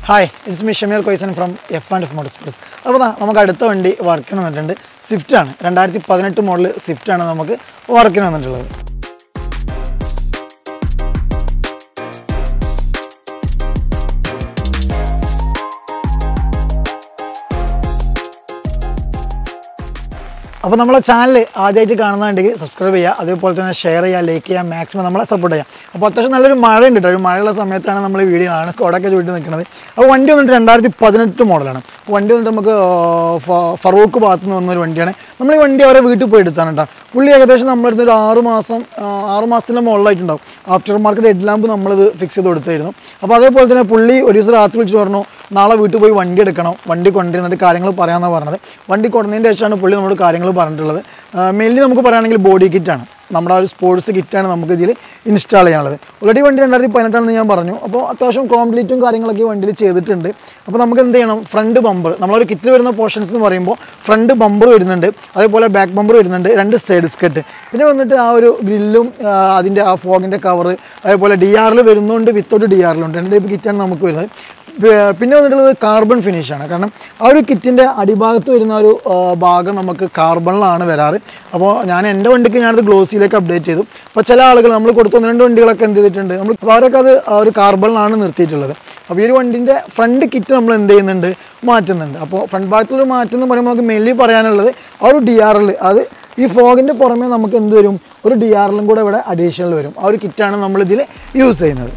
hi it's me Shameer Koisan from F and F motor sports അപ്പോൾ ദാ നമുക്ക് അടുത്ത വണ്ടി വർക്കിന് വന്നിട്ടുണ്ട് സ്വിഫ്റ്റ് ആണ് രണ്ടായിരത്തി പതിനെട്ട് മോഡൽ സ്വിഫ്റ്റ് ആണ് നമുക്ക് വർക്കിന് വന്നിട്ടുള്ളത് അപ്പോൾ നമ്മളെ ചാനൽ ആദ്യമായിട്ട് കാണുന്നുണ്ടെങ്കിൽ സബ്സ്ക്രൈബ് ചെയ്യുക അതേപോലെ തന്നെ ഷെയർ ചെയ്യുക ലൈക്ക് ചെയ്യുക മാക്സിമം നമ്മളെ സപ്പോർട്ട് ചെയ്യുക അപ്പോൾ അത്യാവശ്യം നല്ലൊരു മഴ ഉണ്ട് കേട്ടോ ഒരു മഴയുള്ള സമയത്താണ് നമ്മൾ ഈ വീഡിയോ ആണ് കോടൊക്കെ ചൂട്ടി നിൽക്കുന്നത് അപ്പോൾ വണ്ടി വന്നിട്ട് രണ്ടായിരത്തി പതിനെട്ട് മോഡലാണ് വണ്ടി വന്നിട്ട് നമുക്ക് ഫ- ഫറൂഖ് ഭാഗത്ത് നിന്ന് വന്നൊരു വണ്ടിയാണ് നമ്മൾ ഈ വണ്ടി അവരെ വീട്ടിൽ പോയി എടുത്താണ് കേട്ടോ പുള്ളി ഏകദേശം നമ്മളടുത്ത് ഒരു ആറ് മാസം ആ, ആറ് മാസത്തിൻ്റെ മുകളിലായിട്ടുണ്ടാവും ആഫ്റ്റർ മാർക്കറ്റ് ഹെഡ് ലാമ്പ് നമ്മളിത് ഫിക്സ് ചെയ്ത് കൊടുത്തായിരുന്നു അപ്പോൾ അതേപോലെ തന്നെ പുള്ളി ഒരു ദിവസം രാത്രി വിളിച്ച് പറഞ്ഞു നാളെ വീട്ടിൽ പോയി വണ്ടി എടുക്കണം വണ്ടി കൊണ്ടുവരുന്നിട്ട് കാര്യങ്ങൾ പറയാമെന്നാണ് പറഞ്ഞത് വണ്ടി കൊണ്ടുവന്നതിന് ശേഷമാണ് പുള്ളി നമ്മളോട് കാര്യങ്ങൾ പറഞ്ഞിട്ടുള്ളത് മെയിൻലി നമുക്ക് പറയുകയാണെങ്കിൽ ബോഡി കിറ്റാണ് നമ്മുടെ ആ ഒരു സ്പോർട്സ് കിറ്റാണ് നമുക്ക് ഇതിൽ ഇൻസ്റ്റാൾ ചെയ്യാനുള്ളത് ഓൾറെഡി വണ്ടി രണ്ടായിരത്തി പതിനെട്ടാണെന്ന് ഞാൻ പറഞ്ഞു അപ്പോൾ അത്യാവശ്യം കോംപ്ലീറ്റും കാര്യങ്ങളൊക്കെ ഈ വണ്ടിയിൽ ചെയ്തിട്ടുണ്ട് അപ്പോൾ നമുക്ക് എന്ത് ചെയ്യണം ഫ്രണ്ട് ബമ്പർ നമ്മളൊരു കിറ്റിൽ വരുന്ന പോർഷൻസ് എന്ന് പറയുമ്പോൾ ഫ്രണ്ട് ബമ്പർ വരുന്നുണ്ട് അതേപോലെ ബാക്ക് ബമ്പർ വരുന്നുണ്ട് രണ്ട് സൈഡ് സ്കെട്ട് പിന്നെ വന്നിട്ട് ആ ഒരു ഗ്രില്ലും അതിൻ്റെ ആ ഫോഗിൻ്റെ കവറ് അതേപോലെ ഡി ആറിൽ വരുന്നുണ്ട് വിത്തൗട്ട് ഡി ആറിലുണ്ട് രണ്ട് ടൈപ്പ് കിറ്റാണ് നമുക്ക് വരുന്നത് പി- പിന്നെ വന്നിട്ടുള്ളത് കാർബൺ ഫിനിഷാണ് കാരണം ആ ഒരു കിറ്റിൻ്റെ അടിഭാഗത്ത് വരുന്ന ഒരു ആ, ഭാഗം നമുക്ക് കാർബണിലാണ് വരാറ് അപ്പോൾ ഞാൻ എൻ്റെ വണ്ടിക്ക് ഞാനത് ഗ്ലോസിയിലേക്ക് അപ്ഡേറ്റ് ചെയ്തു അപ്പോൾ ചില ആളുകൾ നമ്മൾ കൊടുത്ത ഒന്ന് രണ്ട് വണ്ടികളൊക്കെ എന്ത് ചെയ്തിട്ടുണ്ട് നമ്മൾ അപ്പോൾ അവരൊക്കെ അത് ആ ഒരു കാർബണിലാണ് നിർത്തിയിട്ടുള്ളത് അപ്പോൾ ഈ ഒരു വണ്ടിൻ്റെ ഫ്രണ്ട് കിറ്റ് നമ്മൾ എന്ത് ചെയ്യുന്നുണ്ട് മാറ്റുന്നുണ്ട് അപ്പോൾ ഫ്രണ്ട് ഭാഗത്തുള്ള മാറ്റം എന്ന് പറയുമ്പോൾ നമുക്ക് മെയിൻലി പറയാനുള്ളത് ആ ഒരു ഡി ആർ എൽ അത് ഈ ഫോഗിൻ്റെ പുറമെ നമുക്ക് എന്ത് വരും ഒരു ഡി ആർ എല്ലും കൂടെ ഇവിടെ അഡീഷണൽ വരും ആ ഒരു കിറ്റാണ് നമ്മളിതിൽ യൂസ് ചെയ്യുന്നത്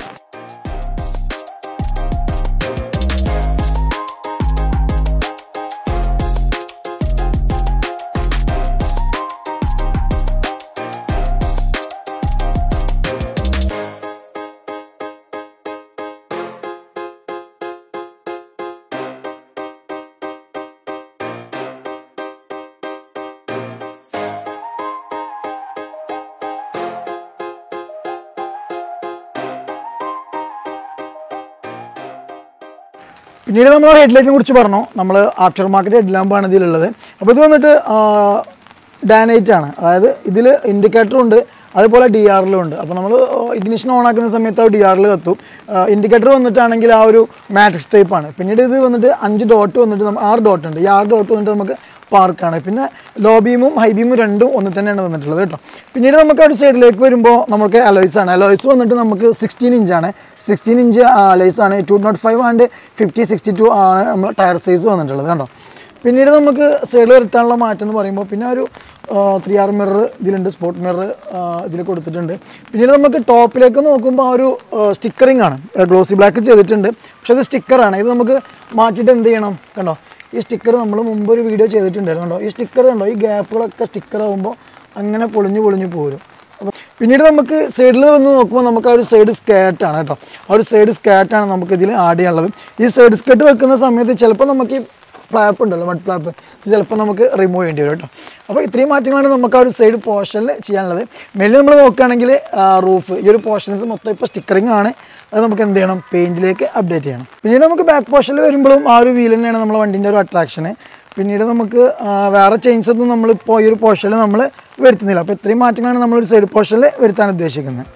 പിന്നീട് നമ്മൾ ഹെഡ്ലൈറ്റിനെ കുറിച്ച് പറഞ്ഞു നമ്മൾ ആഫ്റ്റർ മാർക്കറ്റ് ഹെഡ് ലാമ്പാണ് ഇതിലുള്ളത് അപ്പോൾ ഇത് വന്നിട്ട് ഡാനൈറ്റ് ആണ് അതായത് ഇതിൽ ഇൻഡിക്കേറ്ററും ഉണ്ട് അതുപോലെ ഡി ആറിലും ഉണ്ട് അപ്പോൾ നമ്മൾ ഇഗ്നിഷൻ ഓൺ ആക്കുന്ന സമയത്ത് ആ ഡി ആറിൽ കത്തും ഇൻഡിക്കേറ്റർ വന്നിട്ടാണെങ്കിൽ ആ ഒരു മാട്രിക്സ് ടൈപ്പ് ആണ് പിന്നീട് ഇത് വന്നിട്ട് അഞ്ച് ഡോട്ട് വന്നിട്ട് നമ്മ- ആറ് ഡോട്ട് ഉണ്ട് ഈ ആറ് ഡോട്ട് വന്നിട്ട് നമുക്ക് പാർക്കാണ് പിന്നെ ലോ ബീമും ഹൈ ബീമും രണ്ടും ഒന്ന് തന്നെയാണ് വന്നിട്ടുള്ളത് കേട്ടോ പിന്നീട് നമുക്ക് ഒരു സൈഡിലേക്ക് വരുമ്പോൾ നമുക്ക് അലോയ്സ് ആണ് അലോയ്സ് വന്നിട്ട് നമുക്ക് സിക്സ്റ്റീൻ ഇഞ്ചാണ് സിക്സ്റ്റീൻ ഇഞ്ച് അലോയ്സ് ആണ് two naught five and fifty sixty two ആണ് നമ്മൾ ടയർ സൈസ് വന്നിട്ടുള്ളത് കേട്ടോ പിന്നീട് നമുക്ക് സൈഡിൽ വരുത്താനുള്ള മാറ്റം എന്ന് പറയുമ്പോൾ പിന്നെ ഒരു ത്രീ ആർ മിറർ ഇതിലുണ്ട് സ്പോട്ട് മിറർ ഇതിൽ കൊടുത്തിട്ടുണ്ട് പിന്നീട് നമുക്ക് ടോപ്പിലേക്ക് നോക്കുമ്പോൾ ആ ഒരു സ്റ്റിക്കറിംഗ് ആണ് ഗ്ലോസി ബ്ലാക്ക് ചെയ്തിട്ടുണ്ട് പക്ഷെ അത് സ്റ്റിക്കറാണ് ഇത് നമുക്ക് മാറ്റിയിട്ട് എന്ത് ചെയ്യണം കണ്ടോ ഈ സ്റ്റിക്കർ നമ്മൾ മുമ്പ് ഒരു വീഡിയോ ചെയ്തിട്ടുണ്ടായിരുന്നു കണ്ടോ ഈ സ്റ്റിക്കർ കണ്ടോ ഈ ഗ്യാപ്പുകളൊക്കെ സ്റ്റിക്കർ ആകുമ്പോൾ അങ്ങനെ പൊളിഞ്ഞു പൊളിഞ്ഞു പോരും അപ്പോൾ പിന്നീട് നമുക്ക് സൈഡിൽ വന്ന് നോക്കുമ്പോൾ നമുക്ക് ആ ഒരു സൈഡ് സ്കേർട്ടാണ് കേട്ടോ ആ ഒരു സൈഡ് സ്കേർട്ടാണ് നമുക്ക് ഇതിൽ ആഡ് ചെയ്യാനുള്ളത് ഈ സൈഡ് സ്കേർട്ട് വെക്കുന്ന സമയത്ത് ചിലപ്പോൾ നമുക്ക് ഈ ഫ്ലാപ്പ് ഉണ്ടല്ലോ മഡ് ഫ്ലാപ്പ് ഇത് ചിലപ്പോൾ നമുക്ക് റിമൂവ് ചെയ്യേണ്ടി വരും കേട്ടോ അപ്പോൾ ഇത്രയും മാറ്റങ്ങളാണ് നമുക്ക് ആ ഒരു സൈഡ് പോർഷനിൽ ചെയ്യാനുള്ളത് മെയിൻ നമ്മൾ നോക്കുകയാണെങ്കിൽ റൂഫ് ഈ ഒരു പോർഷൻസ് മൊത്തം ഇപ്പോൾ സ്റ്റിക്കറിംഗ് ആണ് അത് നമുക്ക് എന്ത് ചെയ്യണം പെയിൻറ്റിലേക്ക് അപ്ഡേറ്റ് ചെയ്യണം പിന്നീട് നമുക്ക് ബാക്ക് പോർഷനിൽ വരുമ്പോഴും ആ ഒരു വീൽ തന്നെയാണ് നമ്മുടെ വണ്ടിൻ്റെ ഒരു അട്രാക്ഷന് പിന്നീട് നമുക്ക് ആ, വേറെ ചേഞ്ചസ് ഒന്നും നമ്മളിപ്പോൾ ഈ ഒരു പോർഷനിൽ നമ്മൾ വരുത്തുന്നില്ല അപ്പോൾ ഇത്രയും മാറ്റങ്ങളാണ് നമ്മളൊരു സൈഡ് പോർഷനിൽ വരുത്താൻ ഉദ്ദേശിക്കുന്നത്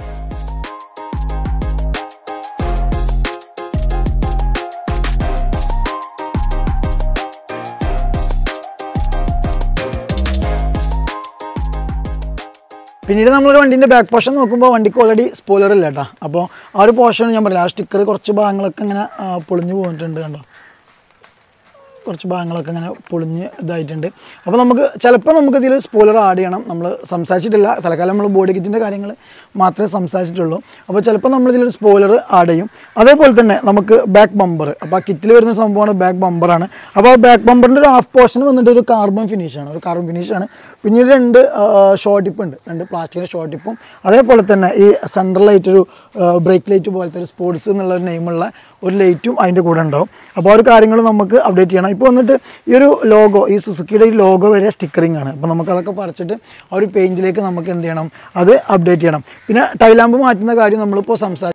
പിന്നീട് നമ്മളൊരു വണ്ടീൻ്റെ ബാക്ക് പോർഷൻ നോക്കുമ്പോൾ വണ്ടിക്ക് ഓൾറെഡി സ്പോയിലർ ഇല്ല കേട്ടോ അപ്പോൾ ആ ഒരു പോർഷൻ ഞാൻ പറയാം ആ സ്റ്റിക്കർ കുറച്ച് ഭാഗങ്ങളൊക്കെ ഇങ്ങനെ ആ, പൊളിഞ്ഞു പോയിട്ടുണ്ട് കണ്ടോ കുറച്ച് ഭാഗങ്ങളൊക്കെ ഇങ്ങനെ പൊളിഞ്ഞ് ഇതായിട്ടുണ്ട് അപ്പോൾ നമുക്ക് ചിലപ്പോൾ നമുക്ക് ഇതിൽ സ്പോയിലർ ആഡ് ചെയ്യണം നമ്മൾ സംസാരിച്ചിട്ടില്ല തൽക്കാലം നമ്മൾ ബോഡി കിറ്റിൻ്റെ കാര്യങ്ങൾ മാത്രമേ സംസാരിച്ചിട്ടുള്ളൂ അപ്പോൾ ചിലപ്പോൾ നമ്മൾ ഇതിലൊരു സ്പോയിലർ ആഡ് ചെയ്യും അതേപോലെ തന്നെ നമുക്ക് ബാക്ക് ബമ്പർ അപ്പോൾ ആ കിറ്റിൽ വരുന്ന സംഭവമാണ് ബാക്ക് ബമ്പറാണ് അപ്പോൾ ആ ബാക്ക് ബമ്പറിൻ്റെ ഒരു ഹാഫ് പോർഷൻ വന്നിട്ട് ഒരു കാർബൺ ഫിനിഷാണ് ഒരു കാർബൺ ഫിനിഷാണ് പിന്നീട് രണ്ട് ഷോർട്ട് ടിപ്പ് ഉണ്ട് രണ്ട് പ്ലാസ്റ്റിക്കിൻ്റെ ഷോർട്ട് ടിപ്പും അതേപോലെ തന്നെ ഈ സെൻട്രൽ ലൈറ്റ് ഒരു ബ്രേക്ക് ലൈറ്റ് പോലത്തെ ഒരു സ്പോർട്സ് എന്നുള്ള ഒരു നെയിമുള്ള ഒരു ലൈറ്റും അതിൻ്റെ കൂടെ ഉണ്ടാവും അപ്പോൾ ആ ഒരു കാര്യങ്ങൾ നമുക്ക് അപ്ഡേറ്റ് ചെയ്യണം ഇപ്പോൾ വന്നിട്ട് ഈ ഒരു ലോഗോ ഈ സുസുക്കിയുടെ ഈ ലോഗോ വരെ സ്റ്റിക്കറിംഗ് ആണ് അപ്പോൾ നമുക്ക് അതൊക്കെ പറിച്ചിട്ട് ആ ഒരു പെയിൻറ്റിലേക്ക് നമുക്ക് എന്ത് ചെയ്യണം അത് അപ്ഡേറ്റ് ചെയ്യണം പിന്നെ ടൈലാമ്പ് മാറ്റുന്ന കാര്യം നമ്മളിപ്പോൾ സംസാരിച്ചു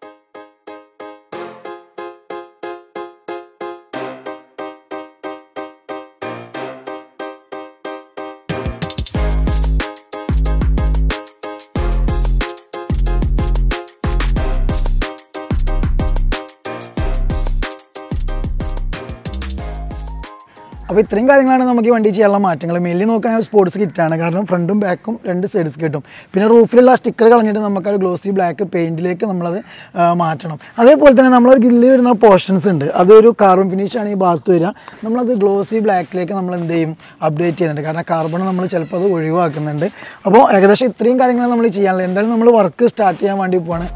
അപ്പോൾ ഇത്രയും കാര്യങ്ങളാണ് നമുക്ക് ഈ വണ്ടി ചെയ്യാനുള്ള മാറ്റങ്ങൾ മെയിൻലി നോക്കുകയാണെങ്കിൽ സ്പോർട്സ് കിറ്റാണ് കാരണം ഫ്രണ്ടും ബാക്കും രണ്ട് സൈഡ്സ് കിട്ടും പിന്നെ റൂഫിലുള്ള സ്റ്റിക്കർ കളഞ്ഞിട്ട് നമുക്ക് ഒരു ഗ്ലോസി ബ്ലാക്ക് പെയിൻറ്റിലേക്ക് നമ്മളത് ആ, മാറ്റണം അതേപോലെ തന്നെ നമ്മളൊരു ഗില്ലിൽ വരുന്ന പോർഷൻസ് ഉണ്ട് അതൊരു കാർബൺ ഫിനിഷാണ് ഈ ഭാഗത്ത് വരിക നമ്മളത് ഗ്ലോസി ബ്ലാക്കിലേക്ക് നമ്മൾ എന്ത് ചെയ്യും അപ്ഡേറ്റ് ചെയ്യുന്നുണ്ട് കാരണം കാർബൺ നമ്മൾ ചിലപ്പോൾ അത് ഒഴിവാക്കുന്നുണ്ട് അപ്പോൾ ഏകദേശം ഇത്രയും കാര്യങ്ങൾ നമ്മൾ ചെയ്യാനുള്ളത് എന്തായാലും നമ്മൾ വർക്ക് സ്റ്റാർട്ട് ചെയ്യാൻ വേണ്ടി പോവാണ്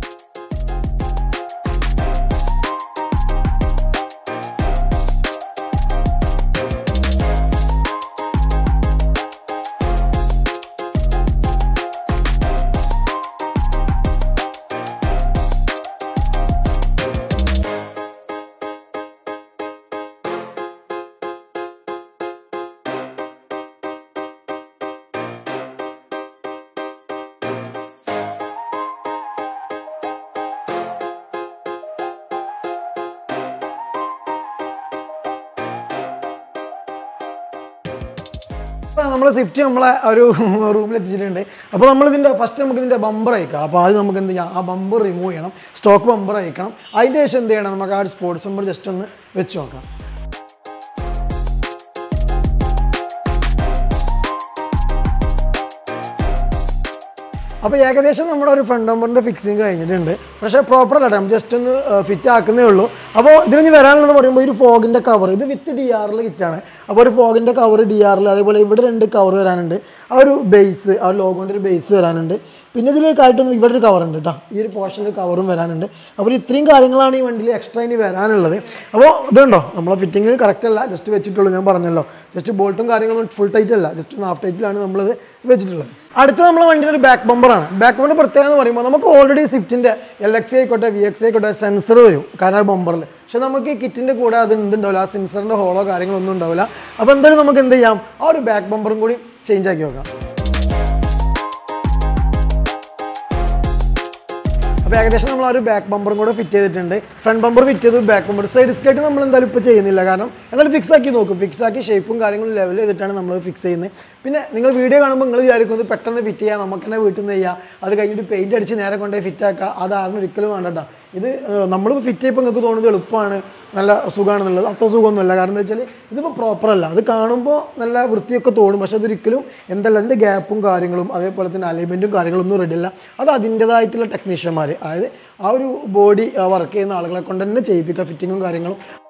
അപ്പോൾ നമ്മൾ സ്വിഫ്റ്റ് നമ്മളെ ഒരു റൂമിൽ എത്തിച്ചിട്ടുണ്ട് അപ്പോൾ നമ്മൾ ഇതിൻ്റെ ഫസ്റ്റ് നമുക്ക് ഇതിൻ്റെ ബമ്പർ അയക്കാം അപ്പോൾ അത് നമുക്ക് എന്ത് ചെയ്യാം ആ ബമ്പർ റിമൂവ് ചെയ്യണം സ്റ്റോക്ക് ബമ്പർ അയക്കണം അതിൻ്റെ ശേഷം എന്ത് ചെയ്യണം നമുക്ക് ആ സ്പോർട്സ് ബമ്പർ ജസ്റ്റ് ഒന്ന് വെച്ച് നോക്കാം അപ്പോൾ ഏകദേശം നമ്മുടെ ഒരു ഫ്രണ്ട് നമ്പറിൻ്റെ ഫിക്സിങ് കഴിഞ്ഞിട്ടുണ്ട് പക്ഷേ പ്രോപ്പർ അല്ല നമ്മൾ ജസ്റ്റ് ഒന്ന് ഫിറ്റ് ആക്കുന്നേ ഉള്ളൂ അപ്പോൾ ഇതിന് വരാനുള്ളത് പറയുമ്പോൾ ഒരു ഫോഗിൻ്റെ കവർ ഇത് വിത്ത് ഡി ആറിൽ കിറ്റാണ് അപ്പോൾ ഒരു ഫോഗിൻ്റെ കവർ ഡി ആറിൽ അതേപോലെ ഇവിടെ രണ്ട് കവർ വരാനുണ്ട് ആ ഒരു ബേസ് ആ ലോഗോൻ്റെ ഒരു ബേസ് വരാനുണ്ട് പിന്നെ ഇതിലേക്കായിട്ടൊന്നും ഇവിടെ ഒരു കവർ ഉണ്ട് കേട്ടോ ഈ ഒരു പോർഷനിൽ കവറും വരാനുണ്ട് അപ്പോൾ ഇത്രയും കാര്യങ്ങളാണ് ഈ വണ്ടിയിൽ എക്സ്ട്രാ ഇനി വരാനുള്ളത് അപ്പോൾ ഇതുണ്ടോ നമ്മളെ ഫിറ്റിംഗ് കറക്റ്റ് അല്ല ജസ്റ്റ് വെച്ചിട്ടുള്ളൂ ഞാൻ പറഞ്ഞല്ലോ ജസ്റ്റ് ബോൾട്ടും കാര്യങ്ങളും ഫുൾ ടൈറ്റ് അല്ല ജസ്റ്റ് ഒന്ന് ഹാഫ് ടൈറ്റിലാണ് നമ്മളത് വെച്ചിട്ടുള്ളത് അടുത്ത നമ്മളെ വണ്ടിയുടെ ഒരു ബാക്ക് ബമ്പറാണ് ബാക്ക് ബമ്പർ പ്രത്യേകത എന്ന് പറയുമ്പോൾ നമുക്ക് ഓൾറെഡി സ്വിഫ്റ്റിൻ്റെ എൽ എക്സ് ആയിക്കോട്ടെ വി എക്സ് ആയിക്കോട്ടെ സെൻസർ വരും കാരണം ബമ്പറിൽ പക്ഷെ നമുക്ക് ഈ കിറ്റിൻ്റെ കൂടെ അത് എന്തുണ്ടാവില്ല ആ സെൻസറിൻ്റെ ഹോളോ കാര്യങ്ങളൊന്നും ഉണ്ടാവില്ല അപ്പോൾ എന്തായാലും നമുക്ക് എന്ത് ചെയ്യാം ആ ഒരു ബാക്ക് ബമ്പറും കൂടി ചേഞ്ച് ആക്കി നോക്കാം അപ്പോൾ ഏകദേശം നമ്മൾ ആ ഒരു ബാക്ക് ബമ്പറും കൂടെ ഫിറ്റ് ചെയ്തിട്ടുണ്ട് ഫ്രണ്ട് ബമ്പർ ഫിറ്റ് ചെയ്തു ബാക്ക് ബമ്പർ സൈഡ് സ്കേർട്ട് നമ്മൾ എന്തായാലും ഇപ്പോൾ ചെയ്യുന്നില്ല കാരണം എന്തായാലും ഫിക്സ് ആക്കി നോക്കും ഫിക്സ് ആക്കി ഷേപ്പും കാര്യങ്ങളും ലെവൽ ചെയ്തിട്ടാണ് നമ്മൾ ഫിക്സ് ചെയ്യുന്നത് പിന്നെ നിങ്ങൾ വീഡിയോ കാണുമ്പോൾ നിങ്ങൾ വിചാരിക്കുന്നത് പെട്ടെന്ന് ഫിറ്റ് ചെയ്യാം നമുക്ക് തന്നെ വീട്ടിൽ നിന്ന് ചെയ്യാം അത് കഴിഞ്ഞിട്ട് പെയിൻറ്റ് അടിച്ച് നേരെ കൊണ്ടുപോയി ഫിറ്റ് ആക്കുക അതാരും ഒരിക്കലും വേണ്ടട്ടാ ഇത് നമ്മൾ ഫിറ്റ് ചെയ്യുമ്പോൾ നിങ്ങൾക്ക് തോന്നുന്നത് എളുപ്പമാണ് നല്ല സുഖമാണെന്നുള്ളത് അത്ര സുഖമൊന്നുമല്ല കാരണം എന്താ വെച്ചാൽ ഇതിപ്പോൾ പ്രോപ്പർ അല്ല അത് കാണുമ്പോൾ നല്ല വൃത്തിയൊക്കെ തോന്നും പക്ഷെ അതൊരിക്കലും എന്തല്ല അതിൻ്റെ ഗ്യാപ്പും കാര്യങ്ങളും അതേപോലെ തന്നെ അലൈൻമെൻറ്റും കാര്യങ്ങളൊന്നും റെഡി അല്ല അത് അതിൻ്റെതായിട്ടുള്ള ടെക്നീഷ്യന്മാർ അതായത് ആ ഒരു ബോഡി വർക്ക് ചെയ്യുന്ന ആളുകളെ കൊണ്ട് തന്നെ ചെയ്യിപ്പിക്കുക ഫിറ്റിങ്ങും കാര്യങ്ങളും